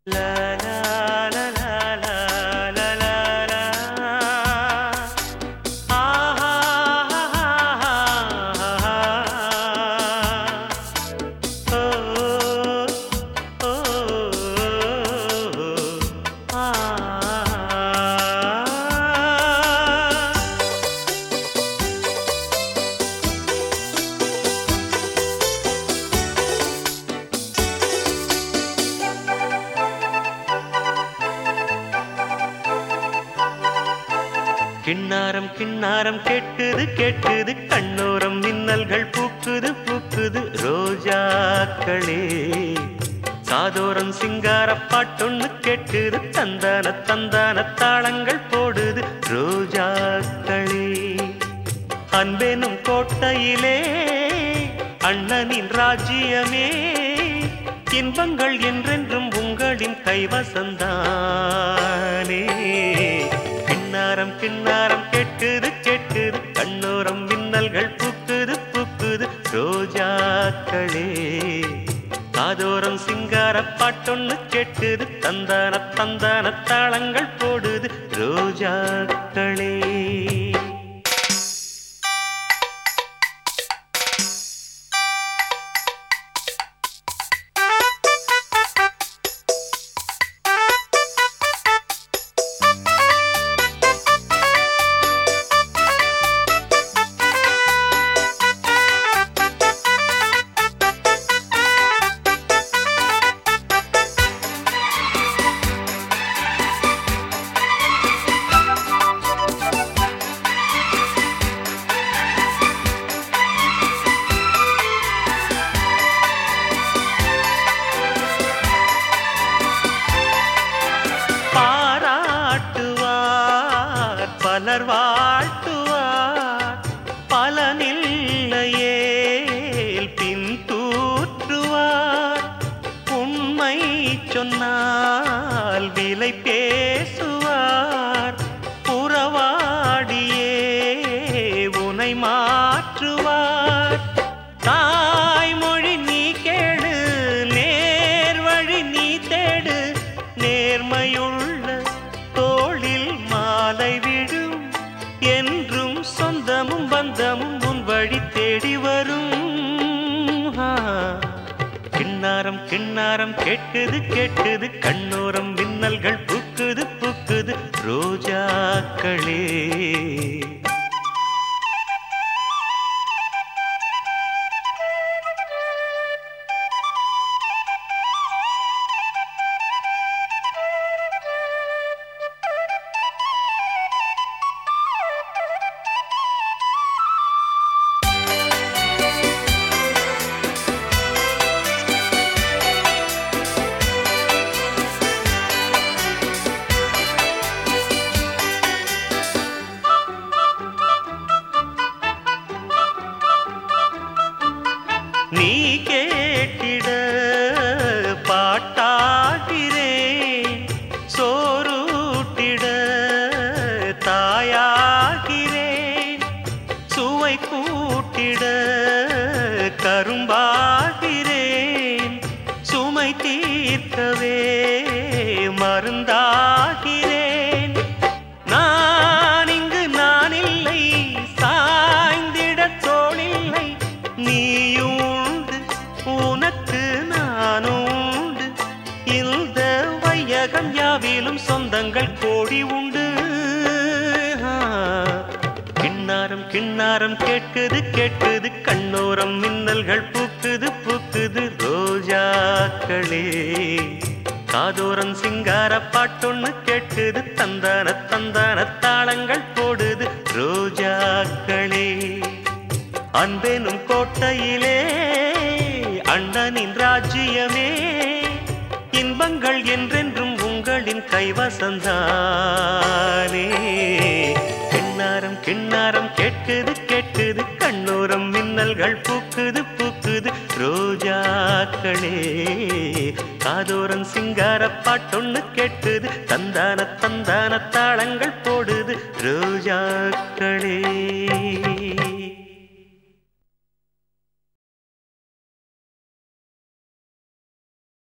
கிண்ணாரம் கிண்ணாரம் கேட்குது கேட்குது கண்ணோரம் மின்னல்கள் பூக்குது பூக்குது ரோஜாக்களே காதோரம் சிங்கார பாட்டொன்னு கேட்குது தந்தான தந்தான தாளங்கள் போடுது ரோஜாக்களே அன்பெனும் கோட்டையிலே அண்ணனின் ராஜ்யமே இன்பங்கள் என்றென்றும் உங்களின் கைவசந்தானே கிண்ணாரம் கிண்ணாரம் கேட்குது கேட்குது கண்ணோரம் மின்னல்கள் பூக்குது பூக்குது ரோஜாக்களே காதோரம் சிங்கார பாட்டொன்னு கேட்குது தந்தான தந்தான தாளங்கள் போடுது ரோஜாக்களே பாராட்டுவார் பலர் வாழ்த்துவார் பலனில்லையே பின் தூற்றுவார் உண்மை சொன்னால் விலை பேசுவார் புறவாடியே உனை மாற்றுவார் தாய்மொழி நீ கேடு நேர் வழி நீ தேடு நேர்மையுள்ள தோளில் மாலை விடும் என்றும் சொந்தமும் பந்தமும் உன் வழி தேடி வரும் ஆ. கிண்ணாரம் கிண்ணாரம் கேட்குது கேட்குது கண்ணோரம் மின்னல்கள் பூக்குது பூக்குது ரோஜாக்களே நீ கேட்டிட பாட்டாகிறேன் சோறூட்டிட தாயாகிறேன் சுவை கூட்டிட கரும்பாகிறேன் சுமை தீர்க்கவே மருந்தாகிறேன் நான் இங்கு நான் இல்லை சாய்ந்திட தோளில்லை நீயும் உண்டு உனக்கு நானும் உண்டு இந்த வையகம் யாவிலும் சொந்தங்கள் கோடி உண்டு ஆ. கிண்ணாரம் கிண்ணாரம் கேட்குது கேட்குது கண்ணோரம் மின்னல்கள் பூக்குது பூக்குது ரோஜாக்களே காதோரம் சிங்கார பாட்டொன்னு கேட்குது தந்தான தந்தான தாளங்கள் போடுது ரோஜாக்களே அன்பெனும் கோட்டையிலே அண்ணனின் ராஜ்யமே இன்பங்கள் என்றென்றும் உங்களின் கைவசந்தானே கிண்ணாரம் கிண்ணாரம் கேட்குது கேட்குது கண்ணோரம் மின்னல்கள் பூக்குது பூக்குது ரோஜாக்களே காதோரம் சிங்கார பாட்டொன்னு கேட்குது தந்தான தந்தான தாளங்கள் போடுது ரோஜாக்களே